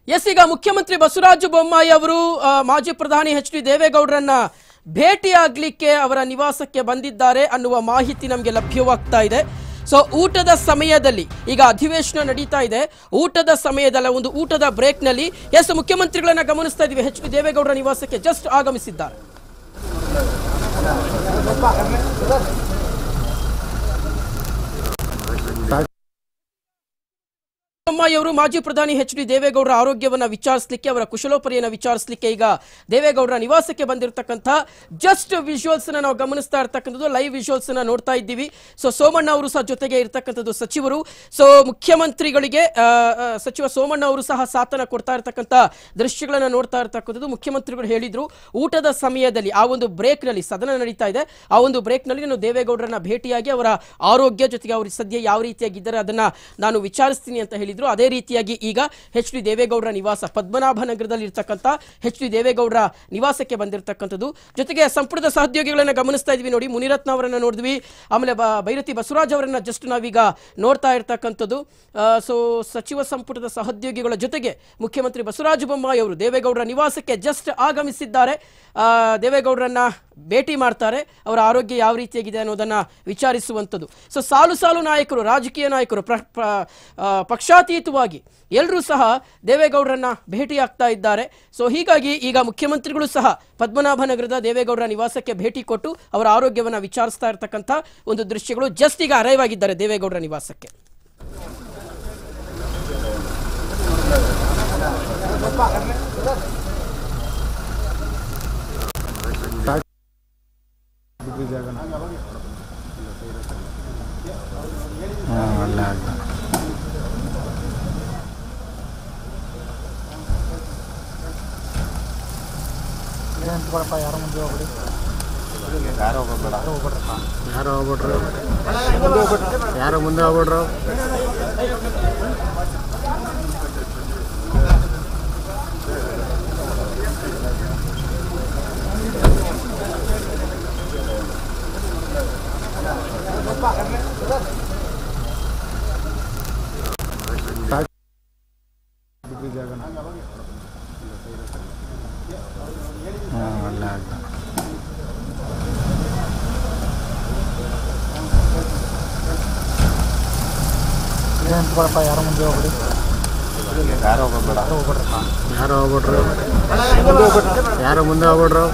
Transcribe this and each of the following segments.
S ಈಗ ಮುಖ್ಯಮಂತ್ರಿ ಬಸವರಾಜ ಬೊಮ್ಮಾಯಿ ಅವರು ಆ, ಮಾಜಿ ಪ್ರಧಾನಿ ಎಚ್ ಡಿ ದೇವೇಗೌಡರನ್ನ ಭೇಟಿಯಾಗ್ಲಿಕ್ಕೆ ಅವರ ನಿವಾಸಕ್ಕೆ ಬಂದಿದ್ದಾರೆ ಅನ್ನುವ ಮಾಹಿತಿ ನಮಗೆ ಲಭ್ಯವಾಗ್ತಾ ಇದೆ ಸೊ ಊಟದ ಸಮಯದಲ್ಲಿ ಈಗ ಅಧಿವೇಶನ ನಡೀತಾ ಇದೆ ಊಟದ ಸಮಯದಲ್ಲ ಒಂದು ಊಟದ ಬ್ರೇಕ್ನಲ್ಲಿ ಎಸ್ ಮುಖ್ಯಮಂತ್ರಿಗಳನ್ನ ಗಮನಿಸ್ತಾ ಇದೀವಿ ಎಚ್ ಡಿ ದೇವೇಗೌಡರ ನಿವಾಸಕ್ಕೆ ಜಸ್ಟ್ ಆಗಮಿಸಿದ್ದಾರೆ ಬೊಮ್ಮಾಯಿ ಅವರು ಮಾಜಿ ಪ್ರಧಾನಿ ಎಚ್ ಡಿ ದೇವೇಗೌಡರ ಆರೋಗ್ಯವನ್ನ ವಿಚಾರಿಸಲಿಕ್ಕೆ ಅವರ ಕುಶಲೋಪರಿಯನ್ನ ವಿಚಾರಿಸಲಿಕ್ಕೆ ಈಗ ದೇವೇಗೌಡರ ನಿವಾಸಕ್ಕೆ ಬಂದಿರತಕ್ಕಂಥ ಜಸ್ಟ್ ವಿಜುವಲ್ಸ್ ನಾವು ಗಮನಿಸ್ತಾ ಇರ್ತಕ್ಕಂಥದ್ದು ಲೈವ್ ವಿಜುವಲ್ಸ್ ನೋಡ್ತಾ ಇದ್ದೀವಿ ಸೊ ಸೋಮಣ್ಣ ಅವರು ಸಹ ಜೊತೆಗೆ ಇರ್ತಕ್ಕಂಥದ್ದು ಸಚಿವರು ಸೊ ಮುಖ್ಯಮಂತ್ರಿಗಳಿಗೆ ಆ, ಆ, ಸಚಿವ ಸೋಮಣ್ಣ ಅವರು ಸಹ ಸಾಥನ ಕೊಡ್ತಾ ಇರ್ತಕ್ಕಂಥ ದೃಶ್ಯಗಳನ್ನ ನೋಡ್ತಾ ಇರ್ತಕ್ಕಂಥದ್ದು ಮುಖ್ಯಮಂತ್ರಿಗಳು ಹೇಳಿದ್ರು ಊಟದ ಸಮಯದಲ್ಲಿ ಆ ಒಂದು ಬ್ರೇಕ್ ನಲ್ಲಿ ಸದನ ನಡೀತಾ ಇದೆ ಆ ಒಂದು ಬ್ರೇಕ್ ನಲ್ಲಿ ನಾನು ದೇವೇಗೌಡರನ್ನ ಭೇಟಿಯಾಗಿ ಅವರ ಆರೋಗ್ಯ ಜೊತೆಗೆ ಅವರು ಸದ್ಯ ಯಾವ ರೀತಿಯಾಗಿದ್ದಾರೆ ಅದನ್ನ ನಾನು ವಿಚಾರಿಸ್ತೀನಿ ಅಂತ ಹೇಳಿದ್ರು ಅದೇ ರೀತಿಯಾಗಿ ಈಗ ಎಚ್ ಡಿ ದೇವೇಗೌಡರ ನಿವಾಸ ಪದ್ಮನಾಭ ನಗರದಲ್ಲಿ ಇರ್ತಕ್ಕಂಥ ಎಚ್ ಡಿ ದೇವೇಗೌಡರ ನಿವಾಸಕ್ಕೆ ಬಂದಿರತಕ್ಕಂಥದ್ದು ಜೊತೆಗೆ ಸಂಪುಟದ ಸಹೋದ್ಯೋಗಿಗಳನ್ನ ಗಮನಿಸ್ತಾ ಇದ್ವಿ ನೋಡಿ ಮುನಿರತ್ನ ಅವರನ್ನ ನೋಡಿದ್ವಿ ಆಮೇಲೆ ಬ- ಬೈರತಿ ಬಸವರಾಜ್ ಅವರನ್ನ ಜಸ್ಟ್ ನಾವೀಗ ನೋಡ್ತಾ ಇರ್ತಕ್ಕಂಥದ್ದು ಸೊ ಸಚಿವ ಸಂಪುಟದ ಸಹೋದ್ಯೋಗಿಗಳ ಜೊತೆಗೆ ಮುಖ್ಯಮಂತ್ರಿ ಬಸವರಾಜ ಬೊಮ್ಮಾಯಿ ಅವರು ದೇವೇಗೌಡರ ನಿವಾಸಕ್ಕೆ ಜಸ್ಟ್ ಆಗಮಿಸಿದ್ದಾರೆ ಆ, ದೇವೇಗೌಡರನ್ನ ಭೇಟಿ ಮಾಡ್ತಾರೆ ಅವರ ಆರೋಗ್ಯ ಯಾವ ರೀತಿಯಾಗಿದೆ ಅನ್ನೋದನ್ನ ವಿಚಾರಿಸುವಂಥದ್ದು ಸೊ ಸಾಲು ಸಾಲು ನಾಯಕರು ರಾಜಕೀಯ ನಾಯಕರು ಪ್ರ ಪ್ರ- ಆ, ಪಕ್ಷಾತೀತವಾಗಿ ಎಲ್ಲರೂ ಸಹ ದೇವೇಗೌಡರನ್ನ ಭೇಟಿಯಾಗ್ತಾ ಇದ್ದಾರೆ ಸೊ ಹೀಗಾಗಿ ಈಗ ಮುಖ್ಯಮಂತ್ರಿಗಳು ಸಹ ಪದ್ಮನಾಭ ನಗರದ ದೇವೇಗೌಡರ ನಿವಾಸಕ್ಕೆ ಭೇಟಿ ಕೊಟ್ಟು ಅವರ ಆರೋಗ್ಯವನ್ನ ವಿಚಾರಿಸ್ತಾ ಇರ್ತಕ್ಕಂಥ ಒಂದು ದೃಶ್ಯಗಳು ಜಸ್ಟ್ ಈಗ ಅರೈವ್ ಆಗಿದ್ದಾರೆ ದೇವೇಗೌಡರ ನಿವಾಸಕ್ಕೆ ಹಾಂ ಅಲ್ಲ ಅಲ್ಲ ಯಾರು ಹೋಗ್ಬಿಟ್ರು ಯಾರು ಮುಂದೆ ಹೋಗ್ಬಿಟ್ರು ಹಾಂ ಅಲ್ಲ ಅಲ್ಲ ಯಾರು ಮುಂದೆ ಹೋಗ್ಬಿಡಿ ಯಾರು ಹೋಗ್ಬಿಟ್ರು ಯಾರು ಮುಂದೆ ಹೋಗ್ಬಿಟ್ರು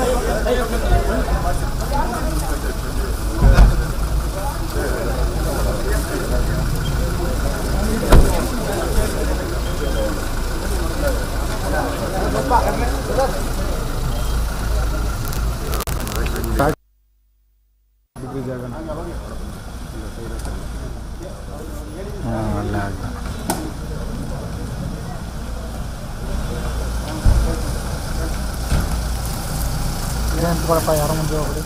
ಹಾಂ ಅಲ್ಲ ಅಲ್ಲ ಯಾರು ಮುಂದೆ ಹೋಗ್ಬಿಡಿ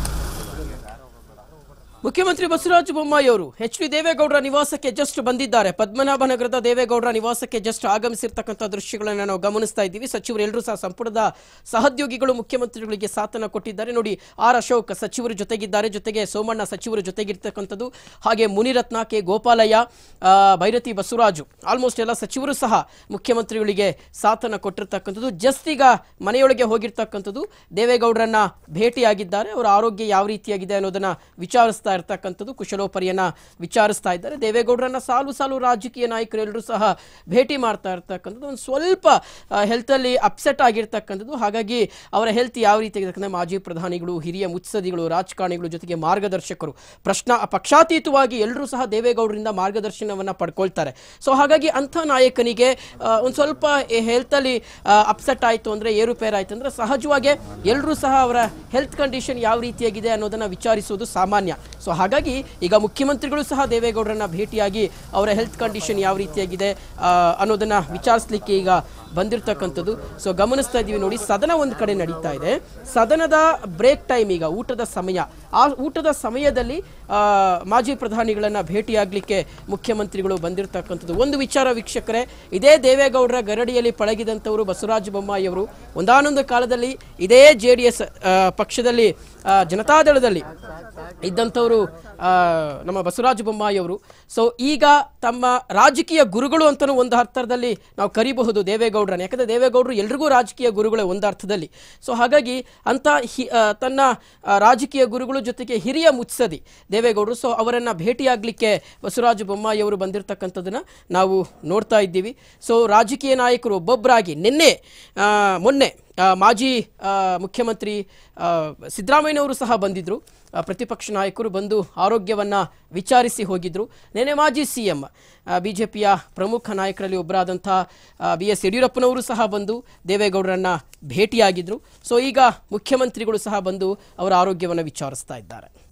ಮುಖ್ಯಮಂತ್ರಿ ಬಸವರಾಜ ಬೊಮ್ಮಾಯಿ ಅವರು ಎಚ್ ಡಿ ದೇವೇಗೌಡರ ನಿವಾಸಕ್ಕೆ ಜಸ್ಟ್ ಬಂದಿದ್ದಾರೆ ಪದ್ಮನಾಭ ನಗರದ ದೇವೇಗೌಡರ ನಿವಾಸಕ್ಕೆ ಜಸ್ಟ್ ಆಗಮಿಸಿರ್ತಕ್ಕಂಥ ದೃಶ್ಯಗಳನ್ನು ನಾವು ಗಮನಿಸ್ತಾ ಇದ್ದೀವಿ ಸಚಿವರು ಎಲ್ಲರೂ ಸಹ ಸಂಪುಟದ ಸಹೋದ್ಯೋಗಿಗಳು ಮುಖ್ಯಮಂತ್ರಿಗಳಿಗೆ ಸಾಥನ ಕೊಟ್ಟಿದ್ದಾರೆ ನೋಡಿ ಆರ್ ಅಶೋಕ್ ಸಚಿವರು ಜೊತೆಗಿದ್ದಾರೆ ಜೊತೆಗೆ ಸೋಮಣ್ಣ ಸಚಿವರು ಜೊತೆಗಿರ್ತಕ್ಕಂಥದ್ದು ಹಾಗೆ ಮುನಿರತ್ನ ಕೆ ಗೋಪಾಲಯ್ಯ ಆ, ಭೈರತಿ ಬಸವರಾಜು ಆಲ್ಮೋಸ್ಟ್ ಎಲ್ಲ ಸಚಿವರು ಸಹ ಮುಖ್ಯಮಂತ್ರಿಗಳಿಗೆ ಸಾಥನ ಕೊಟ್ಟಿರ್ತಕ್ಕಂಥದ್ದು ಜಸ್ಟ್ ಈಗ ಮನೆಯೊಳಗೆ ಹೋಗಿರ್ತಕ್ಕಂಥದ್ದು ದೇವೇಗೌಡರನ್ನ ಭೇಟಿಯಾಗಿದ್ದಾರೆ ಅವರ ಆರೋಗ್ಯ ಯಾವ ರೀತಿಯಾಗಿದೆ ಅನ್ನೋದನ್ನ ವಿಚಾರಿಸ್ತಾ ಇರ್ತಕ್ಕಂಥದ್ದು ಕುಶಲೋಪರಿಯನ್ನ ವಿಚಾರಿಸ್ತಾ ಇದ್ದಾರೆ ದೇವೇಗೌಡರನ್ನ ಸಾಲು ಸಾಲು ರಾಜಕೀಯ ನಾಯಕರೆಲ್ಲರೂ ಸಹ ಭೇಟಿ ಮಾಡ್ತಾ ಇರ್ತಕ್ಕಂಥದ್ದು ಒಂದು ಸ್ವಲ್ಪ ಹೆಲ್ತ್ ಅಲ್ಲಿ ಅಪ್ಸೆಟ್ ಆಗಿರ್ತಕ್ಕಂಥದ್ದು ಹಾಗಾಗಿ ಅವರ ಹೆಲ್ತ್ ಯಾವ ರೀತಿ ಆಗಿರ್ತಕ್ಕಂಥ ಮಾಜಿ ಪ್ರಧಾನಿಗಳು ಹಿರಿಯ ಮುತ್ಸದಿಗಳು ರಾಜಕಾರಣಿಗಳು ಜೊತೆಗೆ ಮಾರ್ಗದರ್ಶಕರು ಪ್ರಶ್ನ ಪಕ್ಷಾತೀತವಾಗಿ ಎಲ್ಲರೂ ಸಹ ದೇವೇಗೌಡರಿಂದ ಮಾರ್ಗದರ್ಶನವನ್ನ ಪಡ್ಕೊಳ್ತಾರೆ ಸೊ ಹಾಗಾಗಿ ಅಂಥ ನಾಯಕನಿಗೆ ಆ, ಒಂದು ಸ್ವಲ್ಪ ಹೆಲ್ತ್ ಅಲ್ಲಿ ಅಪ್ಸೆಟ್ ಆಯಿತು ಅಂದ್ರೆ ಏರುಪೇರು ಆಯ್ತು ಅಂದ್ರೆ ಸಹಜವಾಗಿ ಎಲ್ಲರೂ ಸಹ ಅವರ ಹೆಲ್ತ್ ಕಂಡೀಷನ್ ಯಾವ ರೀತಿಯಾಗಿದೆ ಅನ್ನೋದನ್ನ ವಿಚಾರಿಸುವುದು ಸಾಮಾನ್ಯ ಸೊ ಹಾಗಾಗಿ ಈಗ ಮುಖ್ಯಮಂತ್ರಿಗಳು ಸಹ ದೇವೇಗೌಡರನ್ನ ಭೇಟಿಯಾಗಿ ಅವರ ಹೆಲ್ತ್ ಕಂಡೀಷನ್ ಯಾವ ರೀತಿಯಾಗಿದೆ ಆ, ಅನ್ನೋದನ್ನ ವಿಚಾರಿಸಲಿಕ್ಕೆ ಈಗ ಬಂದಿರತಕ್ಕಂಥದ್ದು ಸೊ ಗಮನಿಸ್ತಾ ಇದ್ದೀವಿ ನೋಡಿ ಸದನ ಒಂದು ಕಡೆ ನಡೀತಾ ಇದೆ ಸದನದ ಬ್ರೇಕ್ ಟೈಮ್ ಈಗ ಊಟದ ಸಮಯ ಆ ಊಟದ ಸಮಯದಲ್ಲಿ ಆ, ಮಾಜಿ ಪ್ರಧಾನಿಗಳನ್ನ ಭೇಟಿಯಾಗಲಿಕ್ಕೆ ಮುಖ್ಯಮಂತ್ರಿಗಳು ಬಂದಿರತಕ್ಕಂಥದ್ದು ಒಂದು ವಿಚಾರ ವೀಕ್ಷಕರೇ ಇದೇ ದೇವೇಗೌಡರ ಗರಡಿಯಲ್ಲಿ ಪಳಗಿದಂಥವರು ಬಸವರಾಜ ಬೊಮ್ಮಾಯಿ ಅವರು ಒಂದಾನೊಂದು ಕಾಲದಲ್ಲಿ ಇದೇ ಜೆ ಡಿ ಎಸ್ ಪಕ್ಷದಲ್ಲಿ ಆ, ಜನತಾದಳದಲ್ಲಿ ಇದ್ದಂಥವರು ಆ, ನಮ್ಮ ಬಸವರಾಜ ಬೊಮ್ಮಾಯಿ ಅವರು ಸೊ ಈಗ ತಮ್ಮ ರಾಜಕೀಯ ಗುರುಗಳು ಅಂತಲೂ ಒಂದು ಅರ್ಥದಲ್ಲಿ ನಾವು ಕರಿಬಹುದು ದೇವೇಗೌಡರನ್ನ ಯಾಕಂದರೆ ದೇವೇಗೌಡರು ಎಲ್ರಿಗೂ ರಾಜಕೀಯ ಗುರುಗಳೇ ಒಂದು ಅರ್ಥದಲ್ಲಿ ಸೊ ಹಾಗಾಗಿ ಅಂತ ಹಿ ಆ, ತನ್ನ ಆ, ರಾಜಕೀಯ ಗುರುಗಳ ಜೊತೆಗೆ ಹಿರಿಯ ಮುತ್ಸದಿ ದೇವೇಗೌಡರು ಸೊ ಅವರನ್ನು ಭೇಟಿಯಾಗಲಿಕ್ಕೆ ಬಸವರಾಜ ಬೊಮ್ಮಾಯಿ ಅವರು ಬಂದಿರತಕ್ಕಂಥದ್ದನ್ನು ನಾವು ನೋಡ್ತಾ ಇದ್ದೀವಿ ಸೊ ರಾಜಕೀಯ ನಾಯಕರು ಒಬ್ಬೊಬ್ಬರಾಗಿ ನಿನ್ನೆ ಆ, ಮೊನ್ನೆ ಆ, ಮಾಜಿ ಆ, ಮುಖ್ಯಮಂತ್ರಿ ಆ, ಸಿದ್ದರಾಮಯ್ಯನವರು ಸಹ ಬಂದಿದ್ದರು ಆ, ಪ್ರತಿಪಕ್ಷ ನಾಯಕರು ಬಂದು ಆರೋಗ್ಯವನ್ನು ವಿಚಾರಿಸಿ ಹೋಗಿದ್ದರು ನಿನ್ನೆ ಮಾಜಿ ಸಿ ಎಂ ಬಿ ಜೆ ಪಿಯ ಪ್ರಮುಖ ನಾಯಕರಲ್ಲಿ ಒಬ್ಬರಾದಂಥ ಬಿ ಎಸ್ ಯಡಿಯೂರಪ್ಪನವರು ಸಹ ಬಂದು ದೇವೇಗೌಡರನ್ನ ಭೇಟಿಯಾಗಿದ್ದರು ಸೊ ಈಗ ಮುಖ್ಯಮಂತ್ರಿಗಳು ಸಹ ಬಂದು ಅವರ ಆರೋಗ್ಯವನ್ನು ವಿಚಾರಿಸ್ತಾ ಇದ್ದಾರೆ